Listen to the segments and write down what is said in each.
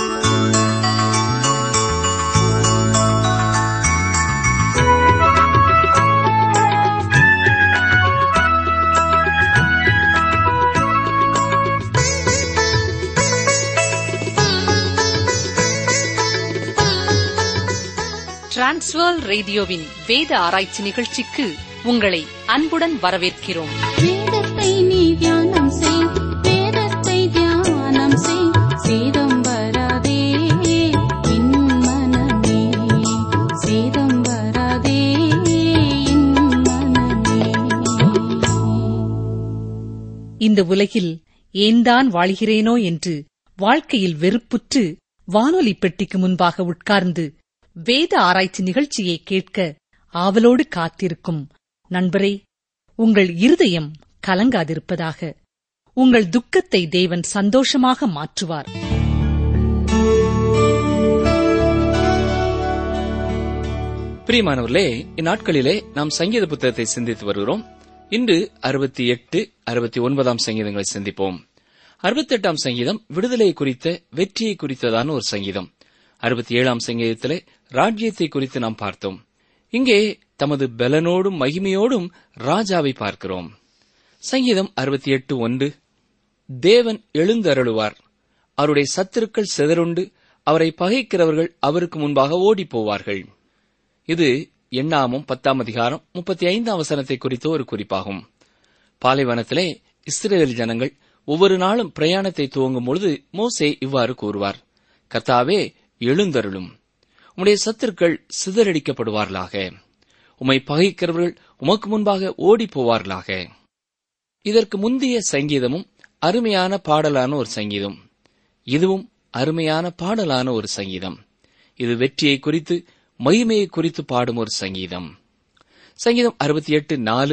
transfer ரேடியோவின் வேத ஆராய்ச்சி நிகழ்ச்சிக்கு உங்களை அன்புடன் வரவேற்கிறோம் வேதத்தை நீ தியானம் செய் வேதத்தை தியானம் செய் சேதம் வராதே என் மனமே சேதம் வராதே என் மனமே இந்த உலகில் ஏன்தான் வாழ்கிறேனோ என்று வாழ்க்கையில் வெறுப்புற்று வானொலி பெட்டிக்கு முன்பாக உட்கார்ந்து வேத ஆராய்ச்சி நிகழ்ச்சியை கேட்க ஆவலோடு காத்திருக்கும் நண்பரே உங்கள் இருதயம் கலங்காதிருப்பதாக உங்கள் துக்கத்தை தேவன் சந்தோஷமாக மாற்றுவார் பிரியமானவர்களே இந்நாட்களிலே நாம் சங்கீத புத்தகத்தை சிந்தித்து வருகிறோம் இன்று அறுபத்தி எட்டு அறுபத்தி ஒன்பதாம் சங்கீதங்களை சிந்திப்போம் அறுபத்தி எட்டாம் சங்கீதம் விடுதலை குறித்த வெற்றியை குறித்ததான ஒரு சங்கீதம் அறுபத்தி ஏழாம் சங்கீதத்திலே ராஜ்யத்தை குறித்து நாம் பார்த்தோம் இங்கே தமது பலனோடும் மகிமையோடும் ராஜாவை பார்க்கிறோம் சங்கீதம் அறுபத்தி எட்டு ஒன்று தேவன் எழுந்தருளுவார் அவருடைய சத்துருக்கள் சிதறுண்டு அவரை பகைக்கிறவர்கள் அவருக்கு முன்பாக ஓடிப் போவார்கள் இது எண்ணாமும் பத்தாம் அதிகாரம் முப்பத்தி ஐந்தாம் வசனத்தை குறித்த ஒரு குறிப்பாகும் பாலைவனத்திலே இஸ்ரேல் ஜனங்கள் ஒவ்வொரு நாளும் பிரயாணத்தை துவங்கும் பொழுது மோசே இவ்வாறு கூறுவார் கர்த்தாவே எழுந்தருளும் உம்முடைய சத்துருக்கள் சிதறடிக்கப்படுவார்களாக உம்மை பகைக்கிறவர்கள் உமக்கு முன்பாக ஓடிப் போவார்களாக இதற்கு முந்தைய சங்கீதமும் அருமையான பாடலான ஒரு சங்கீதம் இதுவும் அருமையான பாடலான ஒரு சங்கீதம் இது வெற்றியை குறித்து மகிமையை குறித்து பாடும் ஒரு சங்கீதம் சங்கீதம் அறுபத்தி எட்டு நாலு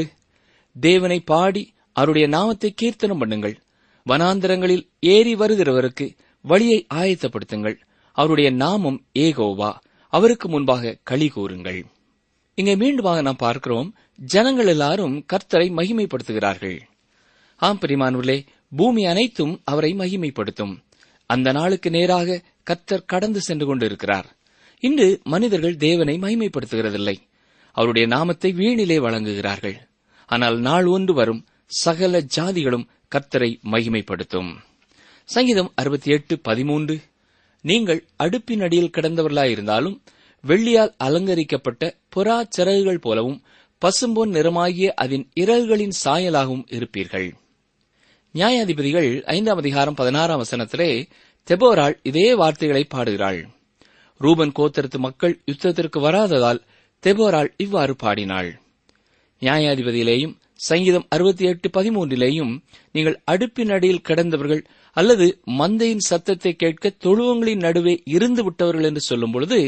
தேவனை பாடி அவருடைய நாமத்தை கீர்த்தனம் பண்ணுங்கள் வனாந்தரங்களில் ஏறி வருகிறவருக்கு வழியை ஆயத்தப்படுத்துங்கள் அவருடைய நாமம் ஏகோவா அவருக்கு முன்பாக களி கூறுங்கள் இங்கே மீண்டுமாக நாம் பார்க்கிறோம் ஜனங்கள் எல்லாரும் கர்த்தரை மகிமைப்படுத்துகிறார்கள் ஆம் பிரிமானூர்களே பூமி அனைத்தும் அவரை மகிமைப்படுத்தும் அந்த நாளுக்கு நேராக கர்த்தர் கடந்து சென்று கொண்டிருக்கிறார் இன்று மனிதர்கள் தேவனை மகிமைப்படுத்துகிறதில்லை அவருடைய நாமத்தை வீணிலே வழங்குகிறார்கள் ஆனால் நாள் ஒன்று வரும் சகல ஜாதிகளும் கர்த்தரை மகிமைப்படுத்தும் சங்கீதம் அறுபத்தி எட்டு பதிமூன்று நீங்கள் அடுப்பின் அடியில் கிடந்தவர்களாயிருந்தாலும் வெள்ளியால் அலங்கரிக்கப்பட்ட புறா சிறகுகள் போலவும் பசும்பொன் நிறமாகிய அதன் இரல்களின் சாயலாகவும் இருப்பீர்கள் நியாயாதிபதிகள் ஐந்தாம் அதிகாரம் பதினாறாம் வசனத்திலே தெபோராள் இதே வார்த்தைகளை பாடுகிறாள் ரூபன் கோத்திரத்து மக்கள் யுத்தத்திற்கு வராததால் தெபோராள் இவ்வாறு பாடினாள் நியாயாதிபதியிலேயும் சங்கீதம் அறுபத்தி எட்டு பதிமூன்றிலேயும் நீங்கள் அடுப்பின் அடியில் கிடந்தவர்கள் அல்லது மந்தையின் சத்தத்தை கேட்க தொழுவங்களின் நடுவே இருந்து விட்டவர்கள் என்று சொல்லும் பொழுது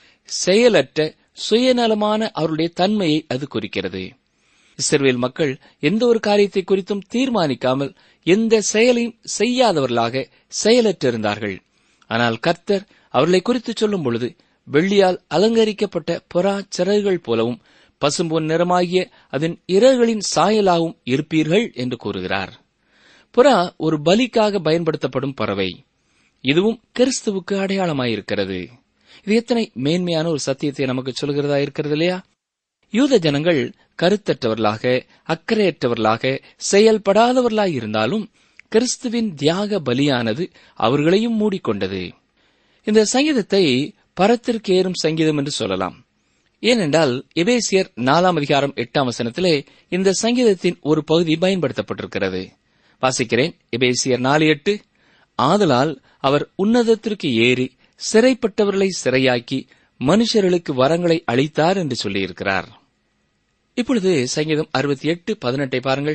செயலற்ற சுயநலமான அவருடைய தன்மையை அது குறிக்கிறது இஸ்ரவேல் மக்கள் எந்த ஒரு காரியத்தை குறித்தும் தீர்மானிக்காமல் எந்த செயலையும் செய்யாதவர்களாக செயலற்றிருந்தார்கள் ஆனால் கர்த்தர் அவர்களை குறித்து சொல்லும் பொழுது வெள்ளியால் அலங்கரிக்கப்பட்ட புறா சிறகுகள் போலவும் பசும்பொன் நிறமாகிய அதன் இறகுகளின் சாயலாகவும் இருப்பீர்கள் என்று கூறுகிறார் புறா ஒரு பலிக்காக பயன்படுத்தப்படும் பறவை இதுவும் கிறிஸ்துவுக்கு அடையாளமாயிருக்கிறது இது எத்தனை மேன்மையான ஒரு சத்தியத்தை நமக்கு சொல்கிறதா இருக்கிறது இல்லையா யூத ஜனங்கள் கருத்தற்றவர்களாக அக்கறையற்றவர்களாக செயல்படாதவர்களாய் இருந்தாலும் கிறிஸ்துவின் தியாக பலியானது அவர்களையும் மூடிக்கொண்டது இந்த சங்கீதத்தை பரத்திற்கு ஏறும் சங்கீதம் என்று சொல்லலாம் ஏனென்றால் எபேசியர் நாலாம் அதிகாரம் எட்டாம் வசனத்திலே இந்த சங்கீதத்தின் ஒரு பகுதி பயன்படுத்தப்பட்டிருக்கிறது வாசிக்கிறேன் எபேசியர் நாலு எட்டு ஆதலால் அவர் உன்னதத்திற்கு ஏறி சிறைப்பட்டவர்களை சிறையாக்கி மனுஷர்களுக்கு வரங்களை அளித்தார் என்று சொல்லியிருக்கிறார் இப்பொழுது சங்கீதம் அறுபத்தி எட்டு பதினெட்டை பாருங்கள்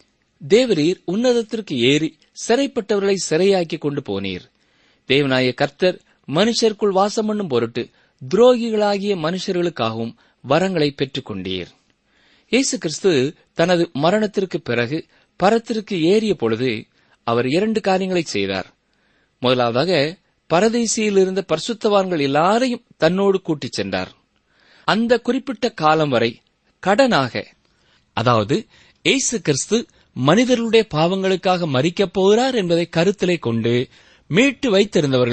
தேவரீர் உன்னதத்திற்கு ஏறி சிறைப்பட்டவர்களை சிறையாக்கி கொண்டு போனீர் தேவனாய கர்த்தர் மனுஷருக்குள் வாசம் பண்ணும் பொருட்டு துரோகிகளாகிய மனுஷர்களுக்காகவும் வரங்களை பெற்றுக் கொண்டீர் இயேசு கிறிஸ்து தனது மரணத்திற்கு பிறகு பரத்திற்கு ஏறிய பொழுது அவர் இரண்டு காரியங்களை செய்தார் முதலாவதாக பரதேசியில் இருந்த பரிசுத்தவான்கள் எல்லாரையும் தன்னோடு கூட்டிச் சென்றார் அந்த குறிப்பிட்ட காலம் வரை கடனாக அதாவது இயேசு கிறிஸ்து மனிதர்களுடைய பாவங்களுக்காக மறிக்கப் போகிறார் என்பதை கருத்திலே கொண்டு மீட்டு வைத்திருந்தவர்களை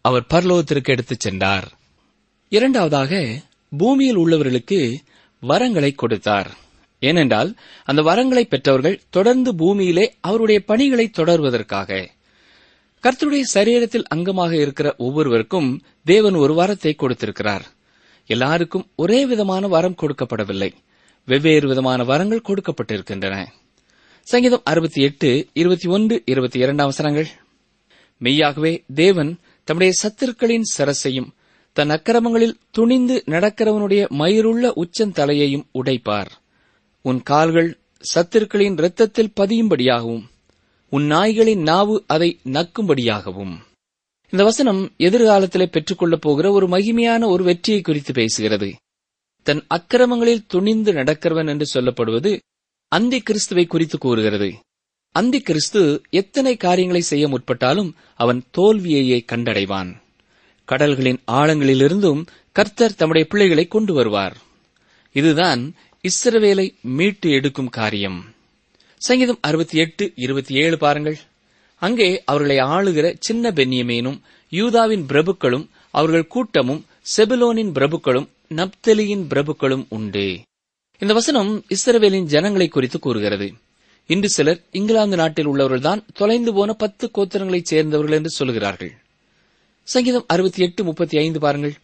அவர் பரலோகத்திற்கு எடுத்துச் சென்றார் இரண்டாவதாக பூமியில் உள்ளவர்களுக்கு வரங்களை கொடுத்தார் ஏனென்றால் அந்த வரங்களை பெற்றவர்கள் தொடர்ந்து பூமியிலே அவருடைய பணிகளை தொடர்வதற்காக கர்த்தருடைய சரீரத்தில் அங்கமாக இருக்கிற ஒவ்வொருவருக்கும் தேவன் ஒரு வரத்தை கொடுத்திருக்கிறார் எல்லாருக்கும் ஒரே விதமான வரம் கொடுக்கப்படவில்லை வெவ்வேறு விதமான வரங்கள் கொடுக்கப்பட்டிருக்கின்றன சங்கீதம் அறுபத்தி எட்டு இருபத்தி ஒன்று இருபத்தி இரண்டாம் வசனங்கள் மெய்யாகவே தேவன் தம்முடைய சத்துருக்களின் சரசையும் தன் அக்கிரமங்களில் துணிந்து நடக்கிறவனுடைய மயிருள்ள உச்சந்தலையையும் உடைப்பார் உன் கால்கள் சத்துருக்களின் இரத்தத்தில் பதியும்படியாகவும் உன் நாய்களின் நாவு அதை நக்கும்படியாகவும் இந்த வசனம் எதிர்காலத்திலே பெற்றுக்கொள்ளப் போகிற ஒரு மகிமையான ஒரு வெற்றியை குறித்து பேசுகிறது தன் அக்கிரமங்களில் துணிந்து நடக்கிறவன் என்று சொல்லப்படுவது அந்தி கிறிஸ்துவை குறித்து கூறுகிறது அந்தி கிறிஸ்து எத்தனை காரியங்களை செய்ய முற்பட்டாலும் அவன் தோல்வியையே கண்டடைவான் கடல்களின் ஆழங்களிலிருந்தும் கர்த்தர் தம்முடைய பிள்ளைகளை கொண்டு வருவார் இதுதான் இஸ்ரவேலை மீட்டு எடுக்கும் காரியம் சங்கீதம் அறுபத்தி எட்டு இருபத்தி ஏழு பாருங்கள் அங்கே அவர்களை ஆளுகிற சின்ன பென்யமேனும் யூதாவின் பிரபுக்களும் அவர்கள் கூட்டமும் செபுலோனின் பிரபுக்களும் நப்தலியின் பிரபுக்களும் உண்டு இந்த வசனம் இஸ்ரவேலின் ஜனங்களை குறித்து கூறுகிறது இன்று சிலர் இங்கிலாந்து நாட்டில் உள்ளவர்கள்தான் தொலைந்து போன பத்து கோத்திரங்களைச் சேர்ந்தவர்கள் என்று சொல்கிறார்கள் சங்கீதம் அறுபத்தி எட்டு முப்பத்தி ஐந்து பாருங்கள்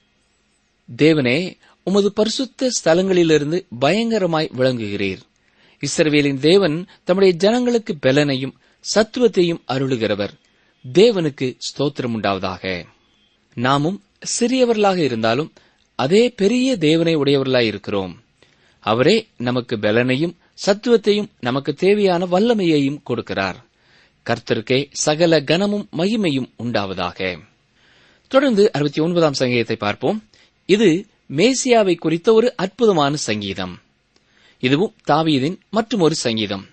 தேவனே உமது பரிசுத்த ஸ்தலங்களிலிருந்து பயங்கரமாய் விளங்குகிறீர் இஸ்ரவேலின் தேவன் தம்முடைய ஜனங்களுக்கு பலனையும் சத்துவத்தையும் அருளுகிறவர் தேவனுக்கு ஸ்தோத்திரம் உண்டாவதாக நாமும் சிறியவர்களாக இருந்தாலும் அதே பெரிய தேவனை உடையவர்களாய் இருக்கிறோம் அவரே நமக்கு பலனையும் சத்துவத்தையும் நமக்கு தேவையான வல்லமையையும் கொடுக்கிறார் கர்த்தருக்கே சகல கனமும் மகிமையும் உண்டாவதாக தொடர்ந்து அறுபத்தி ஒன்பதாம் சங்கீதத்தை பார்ப்போம் இது மேசியாவை குறித்த ஒரு அற்புதமான சங்கீதம் இதுவும் தாவீதின் மற்றும் ஒரு சங்கீதம்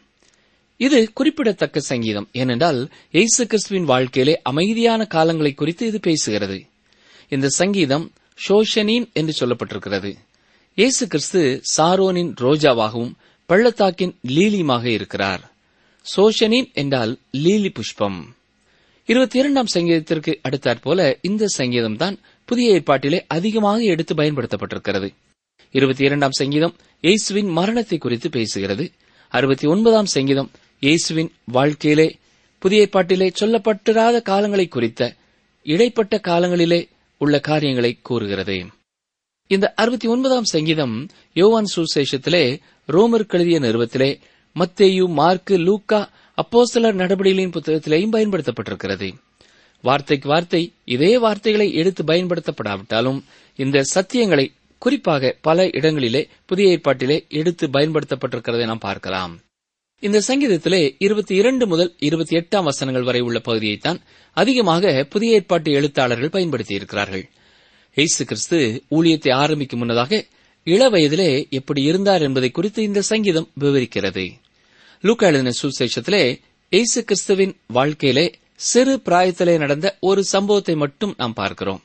இது குறிப்பிடத்தக்க சங்கீதம் ஏனென்றால் இயேசு கிறிஸ்துவின் வாழ்க்கையிலே அமைதியான காலங்களை குறித்து இது பேசுகிறது இந்த சங்கீதம் ஷோஷனீன் என்று சொல்லப்பட்டிருக்கிறது இயேசு கிறிஸ்து சாரோனின் ரோஜாவாகவும் பள்ளத்தாக்கின் லீலியுமாக இருக்கிறார் சோஷனீன் என்றால் லீலி புஷ்பம் இருபத்தி இரண்டாம் சங்கீதத்திற்கு அடுத்தாற்போல இந்த சங்கீதம் தான் புதிய ஏற்பாட்டிலே அதிகமாக எடுத்து பயன்படுத்தப்பட்டிருக்கிறது இருபத்தி இரண்டாம் சங்கீதம் இயேசுவின் மரணத்தை குறித்து பேசுகிறது அறுபத்தி ஒன்பதாம் சங்கீதம் இயேசுவின் வாழ்க்கையிலே புதிய ஏற்பாட்டிலே சொல்லப்பட்டிராத காலங்களை குறித்த இடைப்பட்ட காலங்களிலே உள்ள காரியங்களை கூறுகிறது இந்த அறுபத்தி ஒன்பதாம் சங்கீதம் யோவான் சுசேஷத்திலே ரோமர் கழுதிய நிறுவத்திலே மத்தேயு மார்க்கு லூக்கா அப்போஸ்தலர் நடவடிக்கைகளின் புத்தகத்திலேயும் பயன்படுத்தப்பட்டிருக்கிறது வார்த்தைக்கு வார்த்தை இதே வார்த்தைகளை எடுத்து பயன்படுத்தப்படாவிட்டாலும் இந்த சத்தியங்களை குறிப்பாக பல இடங்களிலே புதிய ஏற்பாட்டிலே எடுத்து பயன்படுத்தப்பட்டிருக்கிறதை நாம் பார்க்கலாம் இந்த சங்கீதத்திலே இருபத்தி இரண்டு முதல் இருபத்தி எட்டாம் வசனங்கள் வரை உள்ள பகுதியைத்தான் அதிகமாக புதிய ஏற்பாட்டு எழுத்தாளர்கள் பயன்படுத்தியிருக்கிறார்கள் இயேசு கிறிஸ்து ஊழியத்தை ஆரம்பிக்கும் முன்னதாக இளவயதிலே எப்படி இருந்தார் என்பதை குறித்து இந்த சங்கீதம் விவரிக்கிறது லூக்கா எழுதின சுசேஷத்திலே இயேசு கிறிஸ்துவின் வாழ்க்கையிலே சிறு பிராயத்திலே நடந்த ஒரு சம்பவத்தை மட்டும் நாம் பார்க்கிறோம்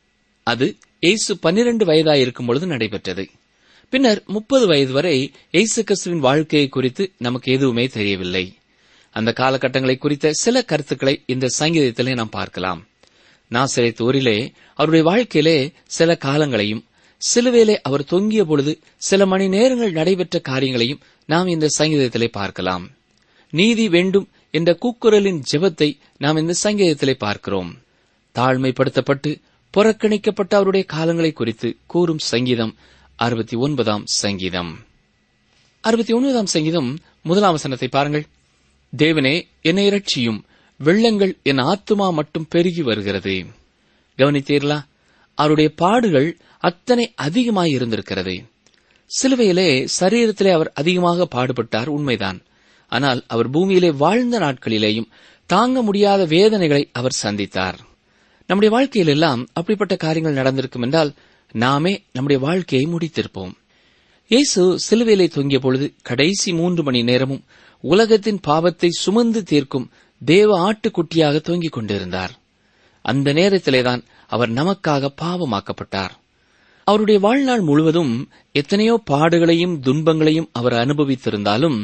அது இயேசு பன்னிரண்டு வயதாயிருக்கும் பொழுது நடைபெற்றது பின்னர் முப்பது வயது வரை இயேசு கிறிஸ்துவின் வாழ்க்கையை குறித்து நமக்கு எதுவுமே தெரியவில்லை அந்த காலகட்டங்களை குறித்த சில கருத்துக்களை இந்த சங்கீதத்திலே நாம் பார்க்கலாம் நாசரேத் ஊரிலே அவருடைய வாழ்க்கையிலே சில காலங்களையும் சிலுவேலே அவர் தொங்கிய பொழுது சில மணி நேரங்கள் நடைபெற்ற காரியங்களையும் நாம் இந்த சங்கீதத்திலே பார்க்கலாம் நீதி வேண்டும் என்ற கூக்குரலின் ஜெபத்தை நாம் இந்த சங்கீதத்திலே பார்க்கிறோம் தாழ்மைப்படுத்தப்பட்டு புறக்கணிக்கப்பட்ட அவருடைய காலங்களை குறித்து கூறும் சங்கீதம் அறுபத்தி ஒன்பதாம் சங்கீதம் அறுபத்தி ஒன்பதாம் சங்கீதம் முதலாம் வசனத்தை பாருங்கள் தேவனே என்னை இரட்சியும் வெள்ளங்கள் என் ஆத்துமா மட்டும் பெருகி வருகிறது கவனித்தீர்களா அவருடைய பாடுகள் அத்தனை அதிகமாய் இருந்திருக்கிறது சிலுவையிலே சரீரத்திலே அவர் அதிகமாக பாடுபட்டார் உண்மைதான் ஆனால் அவர் பூமியிலே வாழ்ந்த நாட்களிலேயும் தாங்க முடியாத வேதனைகளை அவர் சந்தித்தார் நம்முடைய வாழ்க்கையில் எல்லாம் அப்படிப்பட்ட காரியங்கள் நடந்திருக்கும் என்றால் நாமே நம்முடைய வாழ்க்கையை முடித்திருப்போம் இயேசு சிலுவையிலே தொங்கிய பொழுது கடைசி மூன்று மணி நேரமும் உலகத்தின் பாவத்தை சுமந்து தீர்க்கும் தேவ ஆட்டுக்குட்டியாக தொங்கிக் கொண்டிருந்தார் அந்த நேரத்திலேதான் அவர் நமக்காக பாவமாக்கப்பட்டார் அவருடைய வாழ்நாள் முழுவதும் எத்தனையோ பாடுகளையும் துன்பங்களையும் அவர் அனுபவித்திருந்தாலும்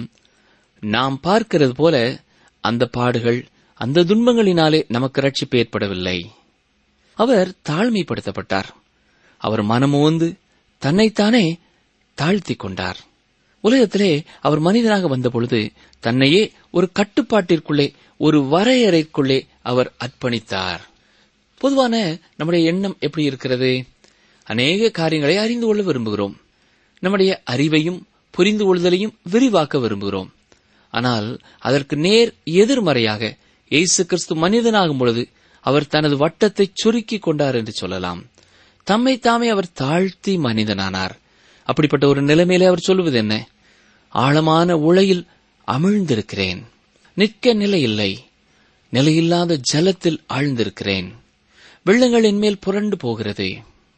நாம் பார்க்கிறது போல அந்த பாடுகள் அந்த துன்பங்களினாலே நமக்கு ரட்சிப்பு ஏற்படவில்லை அவர் தாழ்மைப்படுத்தப்பட்டார் அவர் மனமுவந்து தன்னைத்தானே தாழ்த்திக் கொண்டார் உலகத்திலே அவர் மனிதனாக வந்தபொழுது தன்னையே ஒரு கட்டுப்பாட்டிற்குள்ளே ஒரு வரையறைக்குள்ளே அவர் அர்ப்பணித்தார் பொதுவான நம்முடைய எண்ணம் எப்படி இருக்கிறது அநேக காரியங்களை அறிந்து கொள்ள விரும்புகிறோம் நம்முடைய அறிவையும் புரிந்து கொள்தலையும் விரிவாக்க விரும்புகிறோம் ஆனால் அதற்கு நேர் எதிர்மறையாக இயேசு கிறிஸ்து மனிதனாகும் பொழுது அவர் தனது வட்டத்தை சுருக்கிக் கொண்டார் என்று சொல்லலாம் தம்மை தாமே அவர் தாழ்த்தி மனிதனானார் அப்படிப்பட்ட ஒரு நிலைமையிலே அவர் சொல்லுவது என்ன ஆழமான உளையில் அமிழ்ந்திருக்கிறேன் நிற்க நிலை இல்லை நிலையில்லாத ஜலத்தில் ஆழ்ந்திருக்கிறேன் வெள்ளங்கள் என்மேல் புரண்டு போகிறது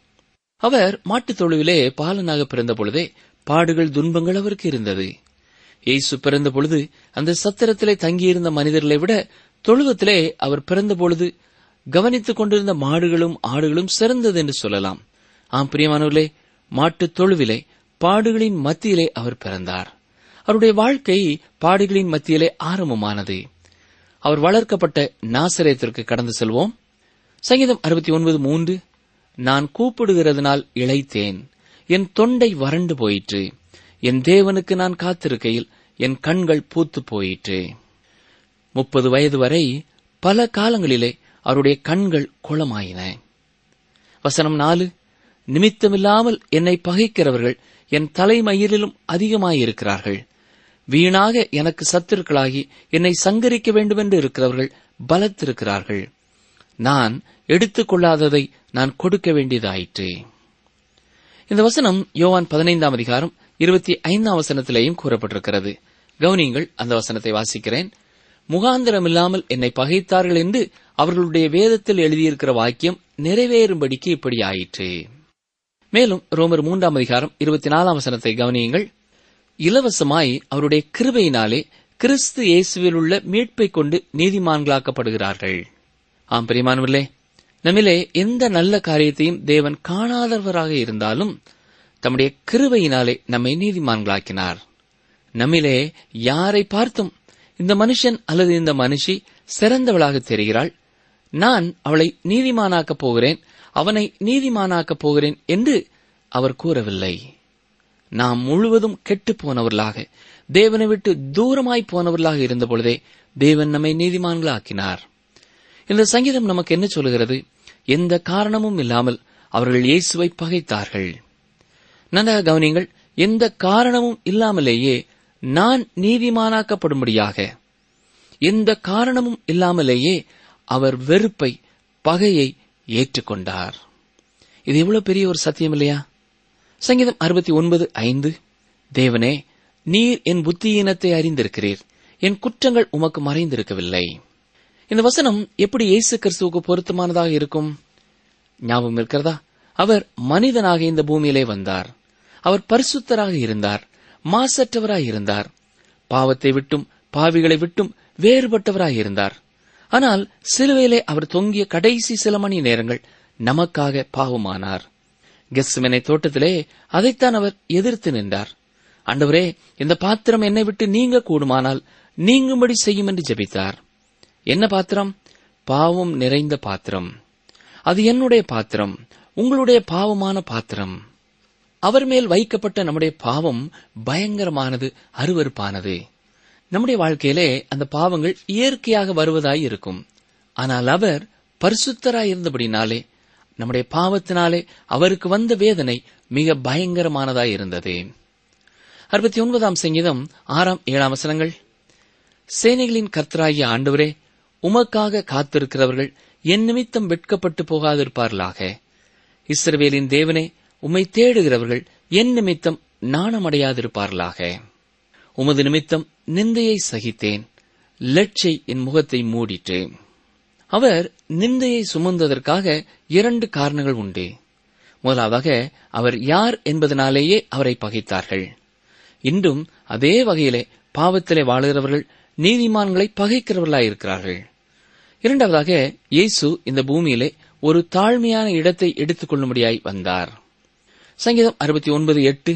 அவர் மாட்டுத் தொழுவிலே பாலனாக பிறந்த பொழுதே பாடுகள் துன்பங்கள் அவருக்கு இருந்தது இயேசு பிறந்த பொழுது அந்த சத்திரத்திலே தங்கியிருந்த மனிதர்களை விட தொழுவத்திலே அவர் பிறந்த பொழுது கவனித்துக் கொண்டிருந்த மாடுகளும் ஆடுகளும் சிறந்தது என்று சொல்லலாம் ஆம் பிரியமானவர்களே மாட்டுத் தொழுவிலே பாடுகளின் மத்தியிலே அவர் பிறந்தார் அவருடைய வாழ்க்கை பாடுகளின் மத்தியிலே ஆரம்பமானது அவர் வளர்க்கப்பட்ட நாசரேத்திற்கு கடந்து செல்வோம் சங்கீதம் அறுபத்தி ஒன்பது மூன்று நான் கூப்பிடுகிறதுனால் இளைத்தேன் என் தொண்டை வறண்டு போயிற்று என் தேவனுக்கு நான் காத்திருக்கையில் என் கண்கள் பூத்து போயிற்று முப்பது வயது வரை பல காலங்களிலே அவருடைய கண்கள் குளமாயின வசனம் நாலு நிமித்தமில்லாமல் என்னை பகைக்கிறவர்கள் என் தலைமயிரிலும் அதிகமாயிருக்கிறார்கள் வீணாக எனக்கு சத்துருக்களாகி என்னை சங்கரிக்க வேண்டுமென்று இருக்கிறவர்கள் பலத்திருக்கிறார்கள் நான் எடுத்துக்கொள்ளாததை நான் கொடுக்க வேண்டியதாயிற்று இந்த வசனம் யோவான் பதினைந்தாம் அதிகாரம் இருபத்தி ஐந்தாம் வசனத்திலேயும் கூறப்பட்டிருக்கிறது கவனியங்கள் அந்த வசனத்தை வாசிக்கிறேன் முகாந்திரமில்லாமல் என்னை பகைத்தார்கள் என்று அவர்களுடைய வேதத்தில் எழுதியிருக்கிற வாக்கியம் நிறைவேறும்படிக்கு இப்படி ஆயிற்று மேலும் ரோமர் மூன்றாம் அதிகாரம் இருபத்தி நாலாம் வசனத்தை கவனியுங்கள் இலவசமாய் அவருடைய கிருபையினாலே கிறிஸ்து இயேசுவில் உள்ள மீட்பை கொண்டு நீதிமான்களாக்கப்படுகிறார்கள் ஆம் பிரியமானவர்களே நம்மிலே எந்த நல்ல காரியத்தையும் தேவன் காணாதவராக இருந்தாலும் தம்முடைய கிருபையினாலே நம்மை நீதிமான்களாக்கினார் நம்மிலே யாரை பார்த்தும் இந்த மனுஷன் அல்லது இந்த மனுஷி சிறந்தவளாக தெரிகிறாள் நான் அவளை நீதிமானாக்கப் போகிறேன் அவனை நீதிமானாக்கப் போகிறேன் என்று அவர் கூறவில்லை நாம் முழுவதும் கெட்டுப் போனவர்களாக தேவனை விட்டு தூரமாய் போனவர்களாக இருந்தபொழுதே தேவன் நம்மை நீதிமான்களாக்கினார் இந்த சங்கீதம் நமக்கு என்ன சொல்கிறது எந்த காரணமும் இல்லாமல் அவர்கள் இயேசுவை பகைத்தார்கள் நன்றாக கவனியுங்கள் எந்த காரணமும் இல்லாமலேயே நான் நீதிமானாக்கப்படும்படியாக எந்த காரணமும் இல்லாமலேயே அவர் வெறுப்பை பகையை ஏற்றுக்கொண்டார் இது எவ்வளவு பெரிய ஒரு சத்தியம் இல்லையா சங்கீதம் அறுபத்தி ஒன்பது ஐந்து தேவனே நீர் என் புத்தியீனத்தை அறிந்திருக்கிறீர் என் குற்றங்கள் உமக்கு மறைந்திருக்கவில்லை இந்த வசனம் எப்படி இயேசு கிறிஸ்துவுக்கு பொருத்தமானதாக இருக்கும் ஞாபகம் இருக்கிறதா அவர் மனிதனாக இந்த பூமியிலே வந்தார் அவர் பரிசுத்தராக இருந்தார் மாசற்றவராய் இருந்தார் பாவத்தை விட்டும் பாவிகளை விட்டும் வேறுபட்டவராய் இருந்தார் ஆனால் சிலுவையிலே அவர் தொங்கிய கடைசி சில மணி நேரங்கள் நமக்காக பாவமானார் கெஸ்மனை தோட்டத்திலே அதைத்தான் அவர் எதிர்த்து நின்றார் ஆண்டவரே இந்த பாத்திரம் என்னை விட்டு நீங்க கூடுமானால் நீங்கும்படி செய்யும் என்று ஜெபித்தார் என்ன பாத்திரம் பாவம் நிறைந்த பாத்திரம் அது என்னுடைய பாத்திரம் உங்களுடைய பாவமான பாத்திரம் அவர் மேல் வைக்கப்பட்ட நம்முடைய பாவம் பயங்கரமானது அருவருப்பானது நம்முடைய வாழ்க்கையிலே அந்த பாவங்கள் இயற்கையாக வருவதாய் இருக்கும் ஆனால் அவர் பரிசுத்தராய் இருந்தபடினாலே நம்முடைய பாவத்தினாலே அவருக்கு வந்த வேதனை மிக பயங்கரமானதாய் இருந்தது அறுபத்தி ஒன்பதாம் சங்கீதம் ஆறாம் ஏழாம் வசனங்கள் சேனைகளின் கர்த்தராகிய ஆண்டவரே உமக்காக காத்திருக்கிறவர்கள் என் நிமித்தம் வெட்கப்பட்டு போகாதிருப்பார்களாக இஸ்ரவேலின் தேவனே உம்மை தேடுகிறவர்கள் என் நிமித்தம் நாணமடையாதிருப்பார்களாக உமது நிமித்தம் நிந்தையை சகித்தேன் லட்சை என் முகத்தை மூடிற்று அவர் நிந்தையை சுமந்ததற்காக இரண்டு காரணங்கள் உண்டு முதலாவதாக அவர் யார் என்பதனாலேயே அவரை பகைத்தார்கள் இன்றும் அதே வகையிலே பாவத்திலே வாழுகிறவர்கள் நீதிமான்களை பகைக்கிறவர்களாயிருக்கிறார்கள் இரண்டாவதாக இயேசு இந்த பூமியிலே ஒரு தாழ்மையான இடத்தை எடுத்துக் கொள்ளும்படியாய் வந்தார் சங்கீதம் அறுபத்தி ஒன்பது எட்டு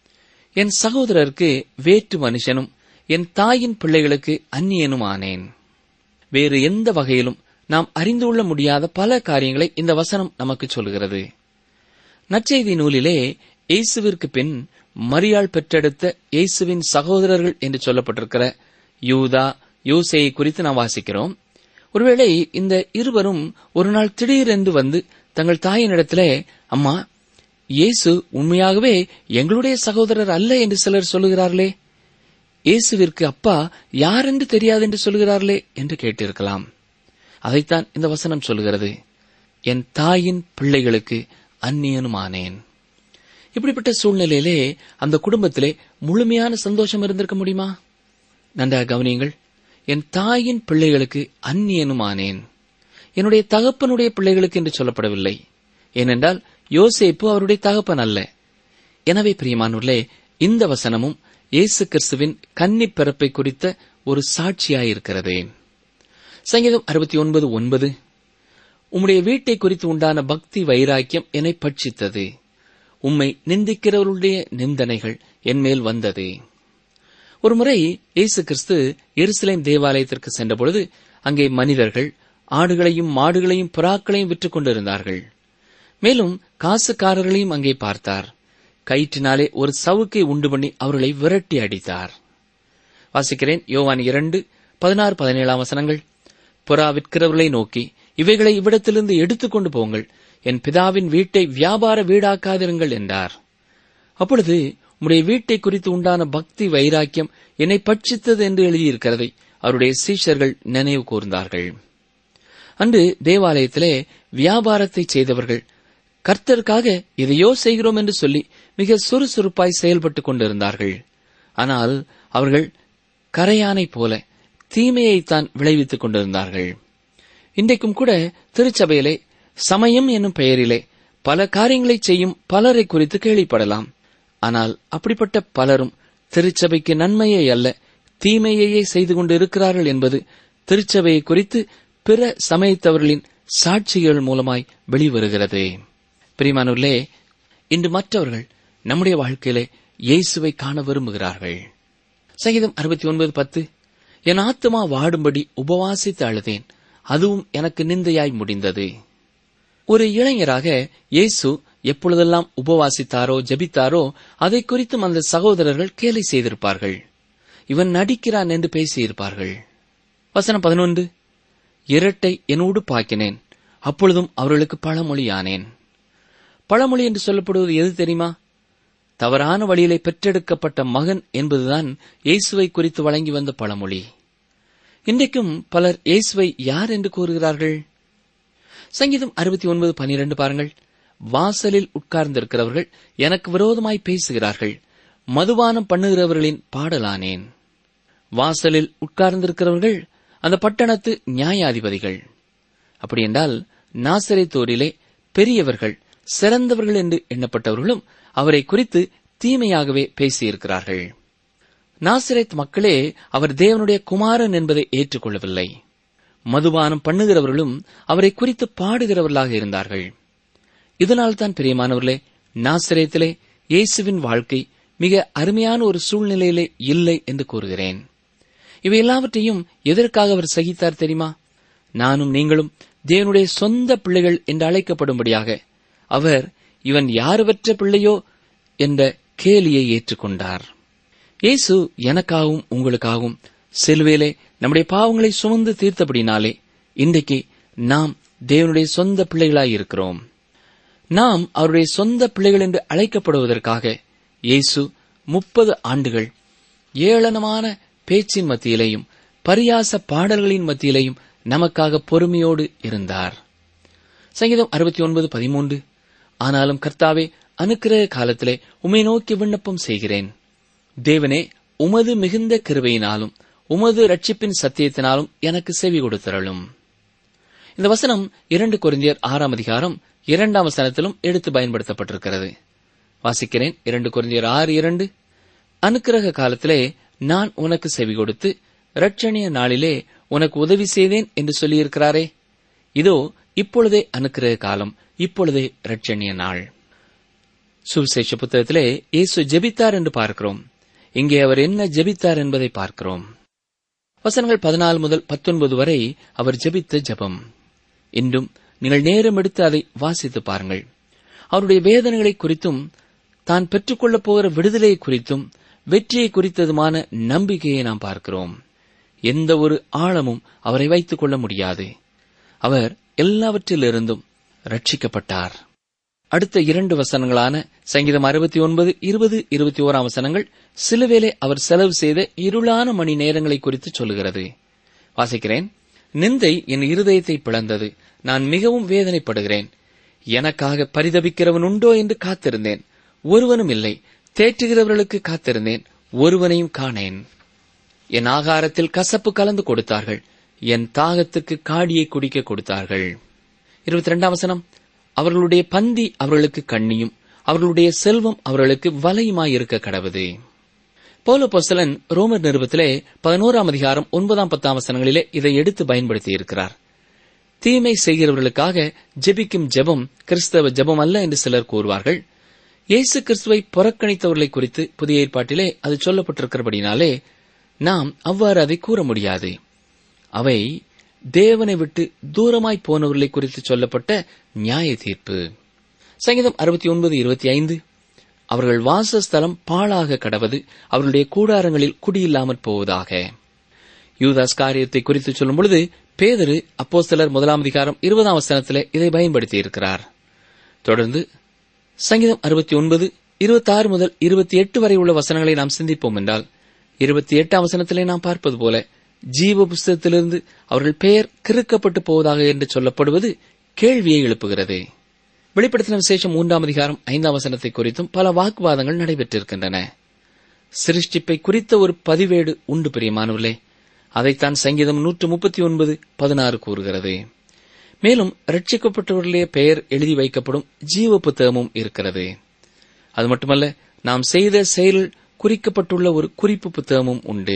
என் சகோதரருக்கு வேற்று மனுஷனும் என் தாயின் பிள்ளைகளுக்கு அந்நியனும் ஆனேன் வேறு எந்த வகையிலும் நாம் அறிந்து கொள்ள முடியாத பல காரியங்களை இந்த வசனம் நமக்கு சொல்கிறது நற்செய்தி நூலிலே இயேசுவிற்கு பின் மரியாள் பெற்றெடுத்த இயேசுவின் சகோதரர்கள் என்று சொல்லப்பட்டிருக்கிற யூதா யோசேயை குறித்து நாம் வாசிக்கிறோம் ஒருவேளை இந்த இருவரும் ஒரு நாள் திடீரென்று வந்து தங்கள் தாயினிடத்திலே அம்மா இயேசு உண்மையாகவே எங்களுடைய சகோதரர் அல்ல என்று சிலர் சொல்லுகிறார்களே இயேசுவிற்கு அப்பா யார் என்று தெரியாது என்று சொல்கிறார்களே என்று கேட்டிருக்கலாம் அதைத்தான் இந்த வசனம் சொல்லுகிறது என் தாயின் பிள்ளைகளுக்கு அந்நியனுமானேன் இப்படிப்பட்ட சூழ்நிலையிலே அந்த குடும்பத்திலே முழுமையான சந்தோஷம் இருந்திருக்க முடியுமா நன்றாக கவனியுங்கள் என் தாயின் பிள்ளைகளுக்கு அந்நியனுமானேன் என்னுடைய தகப்பனுடைய பிள்ளைகளுக்கு என்று சொல்லப்படவில்லை ஏனென்றால் யோசேப்பு அவருடைய தகப்பன் அல்ல எனவே பிரியமானவர்களே இந்த வசனமும் இயேசு கிறிஸ்துவின் கன்னி பிறப்பை குறித்த ஒரு சாட்சியாயிருக்கிறது சங்கீதம் அறுபத்தி ஒன்பது ஒன்பது உம்முடைய வீட்டை குறித்து உண்டான பக்தி வைராக்கியம் என்னை பட்சித்தது உம்மை நிந்திக்கிறவர்களுடைய நிந்தனைகள் என்மேல் வந்தது ஒருமுறை இயேசு கிறிஸ்து எருசலேம் தேவாலயத்திற்கு சென்றபொழுது அங்கே மனிதர்கள் ஆடுகளையும் மாடுகளையும் புறாக்களையும் விற்றுக் கொண்டிருந்தார்கள் மேலும் காசுக்காரர்களையும் அங்கே பார்த்தார் கயிற்றினாலே ஒரு சவுக்கை உண்டு பண்ணி அவர்களை விரட்டி அடித்தார் வாசிக்கிறேன் யோவான் இரண்டு பதினாறு பதினேழாம் வசனங்கள் புறா விற்கிறவர்களை நோக்கி இவைகளை இவ்விடத்திலிருந்து எடுத்துக்கொண்டு போங்கள் என் பிதாவின் வீட்டை வியாபார வீடாக்காதிருங்கள் என்றார் அப்பொழுது உம்முடைய வீட்டை குறித்து உண்டான பக்தி வைராக்கியம் என்னை பட்சித்தது என்று எழுதியிருக்கிறதை அவருடைய சீஷர்கள் நினைவு கூர்ந்தார்கள் அன்று தேவாலயத்திலே வியாபாரத்தை செய்தவர்கள் கர்த்தருக்காக எதையோ செய்கிறோம் என்று சொல்லி மிக சுறுசுறுப்பாய் செயல்பட்டுக் கொண்டிருந்தார்கள் ஆனால் அவர்கள் கரையானை போல தீமையைத்தான் விளைவித்துக் கொண்டிருந்தார்கள் இன்றைக்கும் கூட திருச்சபையிலே சமயம் என்னும் பெயரிலே பல காரியங்களை செய்யும் பலரை குறித்து கேள்விப்படலாம் ஆனால் அப்படிப்பட்ட பலரும் திருச்சபைக்கு நன்மையை அல்ல தீமையையே செய்து கொண்டு இருக்கிறார்கள் என்பது திருச்சபையை குறித்து பிற சமயத்தவர்களின் சாட்சிகள் மூலமாய் வெளிவருகிறது பிரிமானூர்லே இன்று மற்றவர்கள் நம்முடைய வாழ்க்கையிலே இயேசுவை காண விரும்புகிறார்கள் சங்கீதம் அறுபத்தி ஒன்பது பத்து என் ஆத்துமா வாடும்படி உபவாசித்து அழுதேன் அதுவும் எனக்கு நிந்தையாய் முடிந்தது ஒரு இளைஞராக இயேசு எப்பொழுதெல்லாம் உபவாசித்தாரோ ஜெபித்தாரோ அதை குறித்தும் அந்த சகோதரர்கள் கேலி செய்திருப்பார்கள் இவன் நடிக்கிறான் என்று பேசியிருப்பார்கள் வசனம் பதினொன்று இரட்டை என்னோடு பாக்கினேன் அப்பொழுதும் அவர்களுக்கு பழமொழியானேன் பழமொழி என்று சொல்லப்படுவது எது தெரியுமா தவறான வழியிலே பெற்றெடுக்கப்பட்ட மகன் என்பதுதான் இயேசுவை குறித்து வழங்கி வந்த பழமொழி இன்றைக்கும் பலர் இயேசுவை யார் என்று கூறுகிறார்கள் சங்கீதம் அறுபத்தி ஒன்பது பனிரெண்டு பாருங்கள் வாசலில் உட்கார்ந்திருக்கிறவர்கள் எனக்கு விரோதமாய் பேசுகிறார்கள் மதுபானம் பண்ணுகிறவர்களின் பாடலானேன் வாசலில் உட்கார்ந்திருக்கிறவர்கள் அந்த பட்டணத்து நியாயாதிபதிகள் அப்படியென்றால் நாசரேத்தோரிலே பெரியவர்கள் சிறந்தவர்கள் என்று எண்ணப்பட்டவர்களும் அவரை குறித்து தீமையாகவே பேசியிருக்கிறார்கள் நாசிரேத் மக்களே அவர் தேவனுடைய குமாரன் என்பதை ஏற்றுக்கொள்ளவில்லை மதுபானம் பண்ணுகிறவர்களும் அவரை குறித்து பாடுகிறவர்களாக இருந்தார்கள் இதனால்தான் பிரியமானவர்களே நாசிரேத்திலே இயேசுவின் வாழ்க்கை மிக அருமையான ஒரு சூழ்நிலையிலே இல்லை என்று கூறுகிறேன் இவை எல்லாவற்றையும் எதற்காக அவர் சகித்தார் தெரியுமா நானும் நீங்களும் தேவனுடைய சொந்த பிள்ளைகள் என்று அழைக்கப்படும்படியாக அவர் இவன் யாருவற்ற பிள்ளையோ என்ற கேலியை ஏற்றுக்கொண்டார் இயேசு எனக்காகவும் உங்களுக்காகவும் சிலுவேலே நம்முடைய பாவங்களை சுமந்து தீர்த்தபடினாலே இன்றைக்கு நாம் தேவனுடைய சொந்த பிள்ளைகளாய் இருக்கிறோம் நாம் அவருடைய சொந்த பிள்ளைகள் என்று அழைக்கப்படுவதற்காக இயேசு முப்பது ஆண்டுகள் ஏளனமான பேச்சின் மத்தியிலேயும் பரியாச பாடல்களின் மத்தியிலேயும் நமக்காக பொறுமையோடு இருந்தார் சங்கீதம் அறுபத்தி ஒன்பது பதிமூன்று ஆனாலும் கர்த்தாவே அனுக்கிரக காலத்திலே உமை நோக்கி விண்ணப்பம் செய்கிறேன் தேவனே உமது மிகுந்த கிருபையினாலும் உமது ரட்சிப்பின் சத்தியத்தினாலும் எனக்கு செவி கொடுத்தரலும் இந்த வசனம் இரண்டு கொரிந்தியர் ஆறாம் அதிகாரம் இரண்டாம் வசனத்திலும் எடுத்து பயன்படுத்தப்பட்டிருக்கிறது வாசிக்கிறேன் இரண்டு கொரிந்தியர் ஆறு இரண்டு அனுக்கிரக காலத்திலே நான் உனக்கு செவி கொடுத்து இரட்சணிய நாளிலே உனக்கு உதவி செய்தேன் என்று சொல்லியிருக்கிறாரே இதோ இப்பொழுதே அனுக்கிரக காலம் இப்பொழுதே இரட்சணிய நாள் சுவிசேஷ புத்தகத்திலே இயேசு ஜெபித்தார் என்று பார்க்கிறோம் இங்கே அவர் என்ன ஜெபித்தார் என்பதை பார்க்கிறோம் வசனங்கள் பதினாலு முதல் பத்தொன்பது வரை அவர் ஜெபித்த ஜெபம் இன்றும் நீங்கள் நேரம் எடுத்து அதை வாசித்து பாருங்கள் அவருடைய வேதனைகளை குறித்தும் தான் பெற்றுக்கொள்ளப் போகிற விடுதலை குறித்தும் வெற்றியை குறித்ததுமான நம்பிக்கையை நாம் பார்க்கிறோம் எந்த ஒரு ஆழமும் அவரை வைத்துக் கொள்ள முடியாது அவர் எல்லாவற்றிலிருந்தும் ரட்சிக்கப்பட்டார் அடுத்த இரண்டு வசனங்களான சங்கீதம் அறுபத்தி ஒன்பது இருபது இருபத்தி ஓராம் வசனங்கள் சிலுவேலே அவர் செலவு செய்த இருளான மணி நேரங்களை குறித்து சொல்லுகிறது வாசிக்கிறேன் நிந்தை என் இருதயத்தை பிளந்தது நான் மிகவும் வேதனைப்படுகிறேன் எனக்காக பரிதபிக்கிறவன் உண்டோ என்று காத்திருந்தேன் ஒருவனும் இல்லை தேற்றுகிறவர்களுக்கு காத்திருந்தேன் ஒருவனையும் காணேன் என் ஆகாரத்தில் கசப்பு கலந்து கொடுத்தார்கள் என் தாகத்துக்கு காடியை குடிக்க கொடுத்தார்கள் இருபத்தி ரெண்டாம் வசனம் அவர்களுடைய பந்தி அவர்களுக்கு கண்ணியும் அவர்களுடைய செல்வம் அவர்களுக்கு வலையுமாயிருக்க கடவுது போல பொசலன் ரோமர் நிருபத்திலே பதினோராம் அதிகாரம் ஒன்பதாம் பத்தாம் வசனங்களிலே இதை எடுத்து பயன்படுத்தி இருக்கிறார் தீமை செய்கிறவர்களுக்காக ஜெபிக்கும் ஜெபம் கிறிஸ்தவ ஜெபம் அல்ல என்று சிலர் கூறுவார்கள் இயேசு கிறிஸ்துவை புறக்கணித்தவர்களை குறித்து புதிய ஏற்பாட்டிலே அது சொல்லப்பட்டிருக்கிறபடினாலே நாம் அவ்வாறு அதை கூற முடியாது அவை தேவனை விட்டு தூரமாய் போனவர்களை குறித்து சொல்லப்பட்ட நியாய தீர்ப்பு சங்கீதம் அறுபத்தி ஒன்பது இருபத்தி ஐந்து அவர்கள் வாசஸ்தலம் பாழாக கடவது அவர்களுடைய கூடாரங்களில் குடியில்லாமற் போவதாக யூதாஸ் காரியத்தை குறித்து சொல்லும் பொழுது பேதரு அப்போஸ்தலர் முதலாம் அதிகாரம் இருபதாம் வசனத்திலே இதை பயன்படுத்தி இருக்கிறார் தொடர்ந்து சங்கீதம் அறுபத்தி ஒன்பது இருபத்தாறு முதல் இருபத்தி எட்டு வரை உள்ள வசனங்களை நாம் சிந்திப்போம் என்றால் இருபத்தி எட்டாம் வசனத்திலே நாம் பார்ப்பது போல ஜீவ புஸ்தகத்திலிருந்து அவர்கள் பெயர் கிறுக்கப்பட்டு போவதாக என்று சொல்லப்படுவது கேள்வியை எழுப்புகிறது வெளிப்படுத்தின விசேஷம் மூன்றாம் அதிகாரம் ஐந்தாம் வசனத்தை குறித்தும் பல வாக்குவாதங்கள் நடைபெற்றிருக்கின்றன சிருஷ்டிப்பை குறித்த ஒரு பதிவேடு உண்டு பிரியமானவர்களே அதைத்தான் சங்கீதம் நூற்று முப்பத்தி ஒன்பது பதினாறு கூறுகிறது மேலும் ரட்சிக்கப்பட்டவர்களுடைய பெயர் எழுதி வைக்கப்படும் ஜீவ புத்தகமும் இருக்கிறது அது மட்டுமல்ல நாம் செய்த செயல் குறிக்கப்பட்டுள்ள ஒரு குறிப்பு புத்தகமும் உண்டு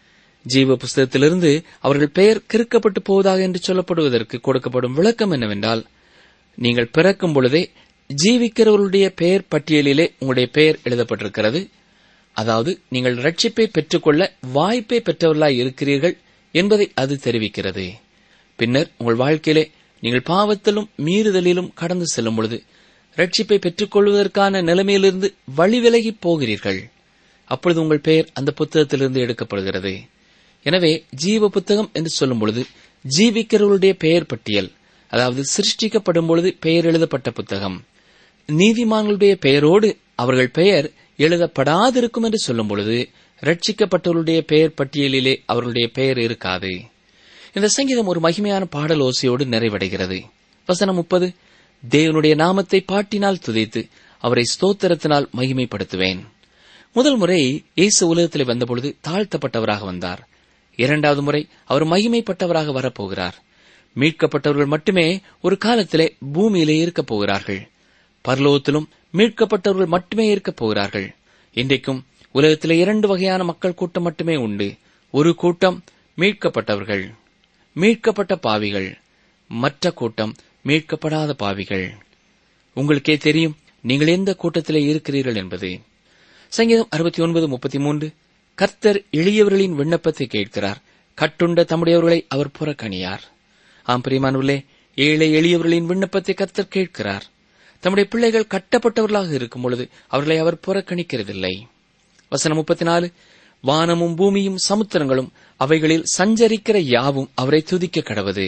ஜீவ புஸ்தகத்திலிருந்து அவர்கள் பெயர் கிறுக்கப்பட்டு போவதாக என்று சொல்லப்படுவதற்கு கொடுக்கப்படும் விளக்கம் என்னவென்றால் நீங்கள் பிறக்கும் பொழுதே ஜீவிக்கிறவர்களுடைய பெயர் பட்டியலிலே உங்களுடைய பெயர் எழுதப்பட்டிருக்கிறது அதாவது நீங்கள் ரட்சிப்பை பெற்றுக்கொள்ள வாய்ப்பை பெற்றவர்களாய் இருக்கிறீர்கள் என்பதை அது தெரிவிக்கிறது பின்னர் உங்கள் வாழ்க்கையிலே நீங்கள் பாவத்திலும் மீறுதலிலும் கடந்து செல்லும் பொழுது ரட்சிப்பை பெற்றுக்கொள்வதற்கான நிலைமையிலிருந்து வழிவிலகி போகிறீர்கள் அப்பொழுது உங்கள் பெயர் அந்த புத்தகத்திலிருந்து எடுக்கப்படுகிறது எனவே ஜீவ புத்தகம் என்று சொல்லும் பொழுது ஜீவிக்கிறவர்களுடைய பெயர் பட்டியல் அதாவது சிருஷ்டிக்கப்படும் பொழுது பெயர் எழுதப்பட்ட புத்தகம் நீதிமான்களுடைய பெயரோடு அவர்கள் பெயர் எழுதப்படாதிருக்கும் என்று சொல்லும் பொழுது ரட்சிக்கப்பட்டவர்களுடைய பெயர் பட்டியலிலே அவர்களுடைய பெயர் இருக்காது இந்த சங்கீதம் ஒரு மகிமையான பாடல் ஓசையோடு நிறைவடைகிறது வசனம் முப்பது தேவனுடைய நாமத்தை பாட்டினால் துதைத்து அவரை ஸ்தோத்திரத்தினால் மகிமைப்படுத்துவேன் முதல் முறை இயேசு உலகத்திலே வந்தபொழுது தாழ்த்தப்பட்டவராக வந்தார் இரண்டாவது முறை அவர் மகிமைப்பட்டவராக வரப்போகிறார் மீட்கப்பட்டவர்கள் மட்டுமே ஒரு காலத்திலே பூமியிலே இருக்கப் போகிறார்கள் பரலோகத்திலும் மீட்கப்பட்டவர்கள் மட்டுமே இருக்கப் போகிறார்கள் இன்றைக்கும் உலகத்திலே இரண்டு வகையான மக்கள் கூட்டம் மட்டுமே உண்டு ஒரு கூட்டம் மீட்கப்பட்டவர்கள் மீட்கப்பட்ட பாவிகள் மற்ற கூட்டம் மீட்கப்படாத பாவிகள் உங்களுக்கே தெரியும் நீங்கள் எந்த கூட்டத்திலே இருக்கிறீர்கள் என்பது சங்கீதம் அறுபத்தி ஒன்பது முப்பத்தி மூன்று கர்த்தர் எளியவர்களின் விண்ணப்பத்தை கேட்கிறார் கட்டுண்ட தம்முடையவர்களை அவர் புறக்கணியார் ஆம் பிரியமானவர்களே ஏழை எளியவர்களின் விண்ணப்பத்தை கர்த்தர் கேட்கிறார் தம்முடைய பிள்ளைகள் கட்டப்பட்டவர்களாக இருக்கும் பொழுது அவர்களை அவர் புறக்கணிக்கிறதில்லை வசனம் முப்பத்தி நாலு வானமும் பூமியும் சமுத்திரங்களும் அவைகளில் சஞ்சரிக்கிற யாவும் அவரை துதிக்க கடவது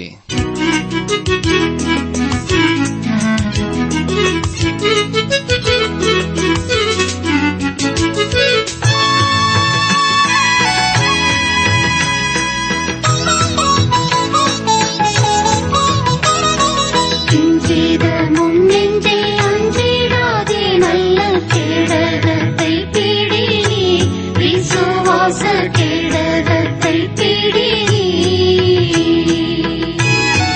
கிஞ்சிதமும் நெஞ்சே அஞ்சிடாதே நல்ல கேடகத்தை பிடி நீ விசுவாச கேடகத்தை பிடி நீ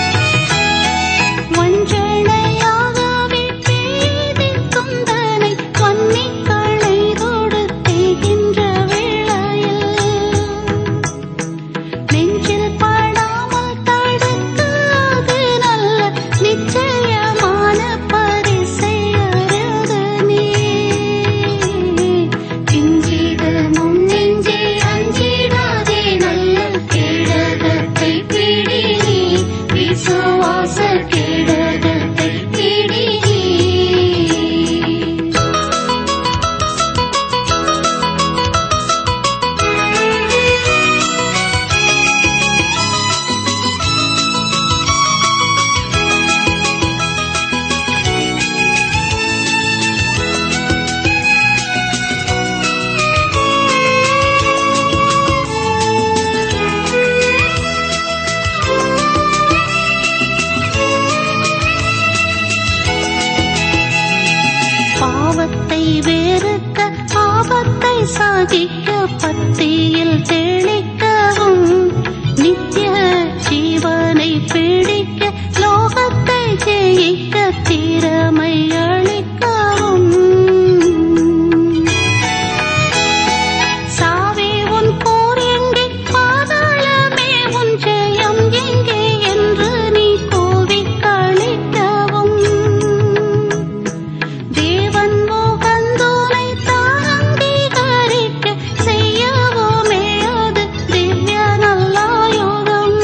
பாவத்தை வெறுக்க ஆபத்தை சாதிக்க பத்தியில் தெளிக்கவும் நித்திய ஜீவனை பிடிக்க லோகத்தை ஜெயிக்க திறமை அளிக்கவும் சாவே உன் போர் எங்கே பாதாளமே உன் ஜெயம் எங்கே என்று நீ கோவி கழிக்கவும் தேவன் மோகந்தோனை தான் அங்கீகரிக்க செய்யவுமே அது திவ்ய நல்லாயுதம்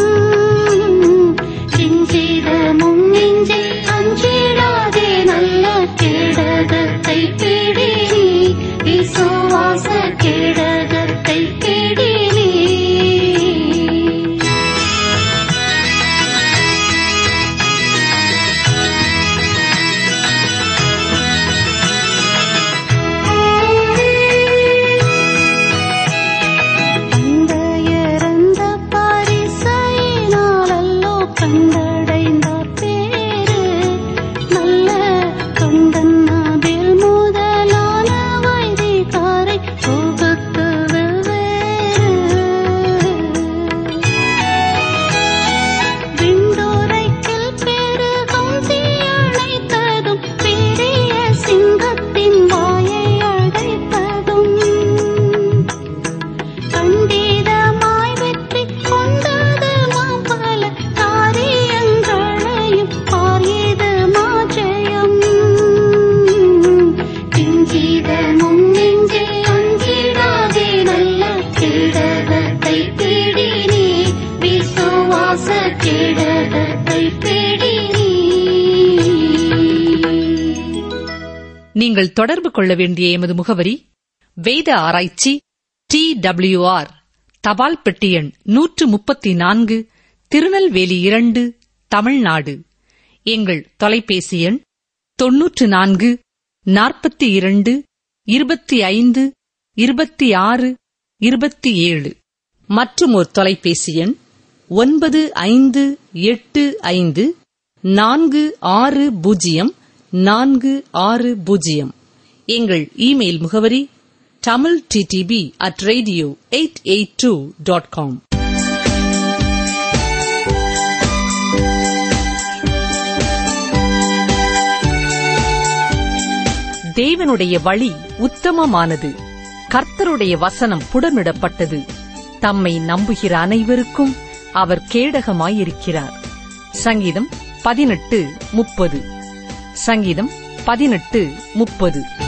சிஞ்சித முன்னெஞ்சை அஞ்சிடாதே நல்ல கேடகத்தை பிடி நீ விசுவாச கேடகத்தை பிடி நீ தந்தையறந்த பரிசையினாலல்லோ கண்டடைந்தார் பேரு நல்ல தொண்டன் அதில் முதலான வைதிகாரை தொகுத்து வெவ்வேறு விண்டோரைக்கில் பெருகும் தீயணைத்ததும் பெரிய சிங்கத்தின் வாயை அடைத்ததும் கண்டிதமாய் வெற்றி கொண்டது மாபல காரியங்களையும் பாரியது மாஜயம் கிஞ்சிதமும் நெஞ்சே அஞ்சிடாதே நல்ல கேடகத்தை பிடி நீ விசுவாச கேடகத்தை பிடி நீ நீங்கள் தொடர்பு கொள்ள வேண்டிய எமது முகவரி வேத ஆராய்ச்சி டி டபிள்யூஆர் தபால் பெட்டி எண் நூற்று முப்பத்தி நான்கு திருநெல்வேலி இரண்டு தமிழ்நாடு எங்கள் தொலைபேசி எண் தொன்னூற்று நான்கு நாற்பத்தி இரண்டு இருபத்தி ஐந்து இருபத்தி ஆறு இருபத்தி ஏழு மற்றும் ஒரு தொலைபேசி எண் ஒன்பது ஐந்து எட்டு ஐந்து நான்கு ஆறு பூஜ்ஜியம் நான்கு ஆறு பூஜ்ஜியம் எங்கள் இமெயில் முகவரி Tamil DTP at radio eight eight two dot com தேவனுடைய வழி உத்தமமானது கர்த்தருடைய வசனம் புடமிடப்பட்டது தம்மை நம்புகிற அனைவருக்கும் அவர் கேடகமாயிருக்கிறார் சங்கீதம் பதினெட்டு முப்பது சங்கீதம் பதினெட்டு முப்பது